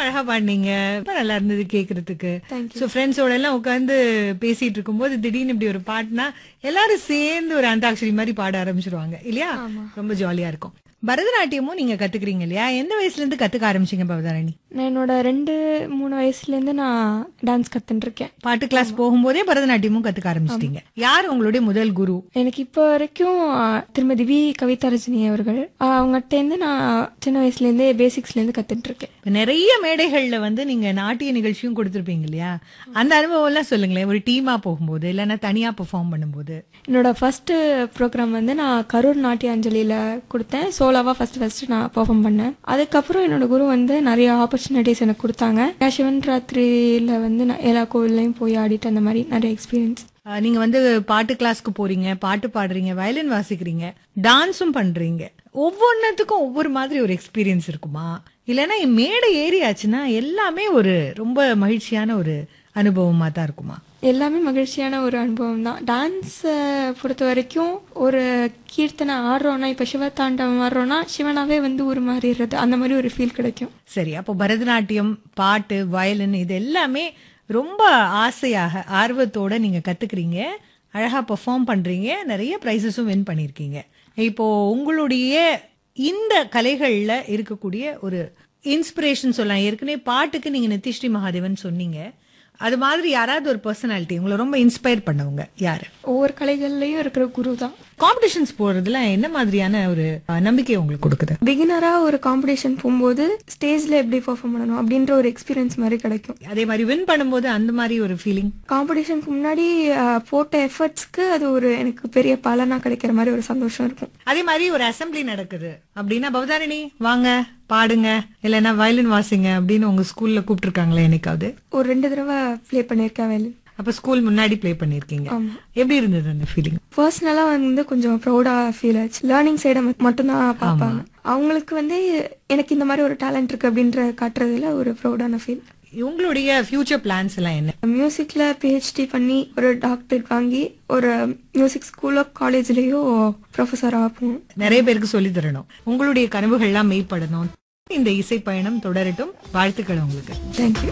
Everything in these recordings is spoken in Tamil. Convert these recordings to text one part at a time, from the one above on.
அழகா பாடினீங்க ரொம்ப நல்லா இருந்தது கேக்குறதுக்கு Thank you. சோ ஃப்ரெண்ட்ஸோட எல்லாம் உட்கார்ந்து பேசிட்டு இருக்கும்போது திடீர்னு இப்படி ஒரு பாட்டுனா எல்லாரும் சேர்ந்து ஒரு அந்தாக்ஷரி மாதிரி பாட ஆரம்பிச்சிருவாங்க இல்லையா ரொம்ப ஜாலியா இருக்கும் பரதநாட்டியமும் நீங்க கத்துக்கிறீங்க இல்லையா எந்த வயசுல இருந்து கத்துக்க ஆரம்பிச்சீங்க பவதாரணி நான் என்னோட ரெண்டு மூணு வயசுலேருந்து நான் டான்ஸ் கத்துட்டு இருக்கேன் பாட்டு கிளாஸ் போகும்போதே பரதநாட்டியமும் கத்துக்க ஆரம்பிச்சிட்டீங்க யார் உங்களுடைய முதல் குரு எனக்கு இப்போ வரைக்கும் ஆ, திருமதி வி கவிதாரஜினி அவர்கள் ஆ, அவங்ககிட்டேருந்து நான் சின்ன வயசுலேருந்தே பேசிக்ஸ்லேருந்து கத்துட்டு இருக்கேன் இப்ப நிறைய மேடைகள்ல வந்து நீங்க நாட்டிய நிகழ்ச்சியும் கொடுத்திருப்பீங்க இல்லையா அந்த அனுபவம் எல்லாம் சொல்லுங்களேன் ஒரு டீமா போகும்போது இல்லைன்னா தனியா பெர்ஃபார்ம் பண்ணும்போது என்னோட ஃபர்ஸ்ட் ப்ரோக்ராம் வந்து நான் கரூர் நாட்டியாஞ்சலியில் கொடுத்தேன் சோலாவா ஃபர்ஸ்ட் ஃபர்ஸ்ட் நான் பெர்ஃபார்ம் பண்ணேன் அதுக்கப்புறம் என்னோட குரு வந்து நிறைய ஆப்பர்ச்சுனிட்டிஸ் எனக்கு கொடுத்தாங்க நான் சிவன் ராத்திரியில் வந்து நான் எல்லா கோவில்லையும் போய் ஆடிட்டு அந்த மாதிரி நிறைய எக்ஸ்பீரியன்ஸ் அஹ், நீங்க வந்து பாட்டு கிளாஸ்க்கு போறீங்க பாட்டு பாடுறீங்க வயலின் வாசிக்கிறீங்க டான்ஸும் பண்றீங்க ஒவ்வொன்னத்துக்கும் ஒவ்வொரு மாதிரி ஒரு எக்ஸ்பீரியன்ஸ் இருக்குமா இல்லைன்னா மேடை ஏறியாச்சுன்னா எல்லாமே ஒரு ரொம்ப மகிழ்ச்சியான ஒரு அனுபவமா தான் இருக்குமா எல்லாமே மகிழ்ச்சியான ஒரு அனுபவம் தான் டான்ஸை பொறுத்த வரைக்கும் ஒரு கீர்த்தனை ஆடுறோன்னா இப்போ சிவதாண்டவம் ஆடுறோன்னா சிவனாவே வந்து ஒரு மாறிடுறது அந்த மாதிரி ஒரு ஃபீல் கிடைக்கும் சரி அப்போ பரதநாட்டியம் பாட்டு வயலின் இது எல்லாமே ரொம்ப ஆசையாக ஆர்வத்தோட நீங்க கத்துக்கிறீங்க அழகா பெர்ஃபார்ம் பண்றீங்க நிறைய ப்ரைஸஸும் வின் பண்ணிருக்கீங்க இப்போ உங்களுடைய இந்த கலைகள்ல இருக்கக்கூடிய ஒரு இன்ஸ்பிரேஷன் சொல்லலாம் ஏற்கனவே பாட்டுக்கு நீங்க நிதிஷ்ரீ மகாதேவன் சொன்னீங்க அது மாதிரி யாராவது ஒரு பர்சனாலிட்டி உங்களை ரொம்ப இன்ஸ்பயர் பண்ணவங்க யாரு ஒவ்வொரு கலைகள்லையும் இருக்கிற குரு தான் காம்படிஷன்ஸ் போறதுல என்ன மாதிரியான ஒரு அஹ், நம்பிக்கை உங்களுக்கு கொடுக்குது பிகினராக ஒரு காம்படிஷன் போகும்போது ஸ்டேஜில் எப்படி பெர்ஃபார்ம் பண்ணணும் அப்படின்ற ஒரு எக்ஸ்பீரியன்ஸ் மாதிரி கிடைக்கும் அதே மாதிரி வின் பண்ணும்போது அந்த மாதிரி ஒரு ஃபீலிங் காம்படிஷனுக்கு முன்னாடி அஹ், போட்ட எஃபர்ட்ஸ்க்கு அது ஒரு எனக்கு பெரிய பலனாக கிடைக்கிற மாதிரி ஒரு சந்தோஷம் இருக்கும் அதே மாதிரி ஒரு அசெம்பிளி நடக்குது அப்படின்னா பவதாரிணி வாங்க பாடுங்க இல்லைன்னா வயலின் வாசிங்க அப்படின்னு உங்க ஸ்கூல்ல கூப்பிட்டுருக்காங்களே என்னைக்காவது ஒரு ரெண்டு தடவை ப்ளே பண்ணியிருக்கேன் வேலன் அப்ப ஸ்கூல் முன்னாடி ப்ளே பண்ணிருக்கீங்க எப்படி இருந்தது அந்த ஃபீலிங் பர்சனலாக வந்து கொஞ்சம் ப்ரௌடாக ஃபீல் ஆச்சு லேர்னிங் சைடை மட்டும்தான் பார்ப்பாங்க அவங்களுக்கு வந்து எனக்கு இந்த மாதிரி ஒரு டேலண்ட் இருக்கு அப்படின்ற காட்டுறதுல ஒரு ப்ரௌடான ஃபீல் உங்களுடைய ஃபியூச்சர் பிளான்ஸ் எல்லாம் என்ன மியூசிக்ல பிஹெச்டி பண்ணி ஒரு டாக்டரேட் வாங்கி ஒரு மியூசிக் ஸ்கூலோ காலேஜ்லயோ ப்ரொஃபஸர் ஆகும் நிறைய பேருக்கு சொல்லி தரணும் உங்களுடைய கனவுகள்லாம் மெய்ப்படணும் இந்த இசை பயணம் தொடரட்டும் வாழ்த்துக்கள் உங்களுக்கு தேங்க்யூ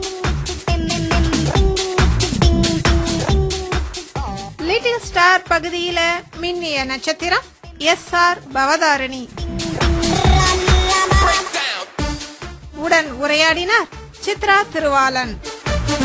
லிட்டில் ஸ்டார் பகுதியில மின்னிய நட்சத்திரம் எஸ் ஆர் பவதாரணி உடன் உரையாடினார் சித்ரா திருவாளன்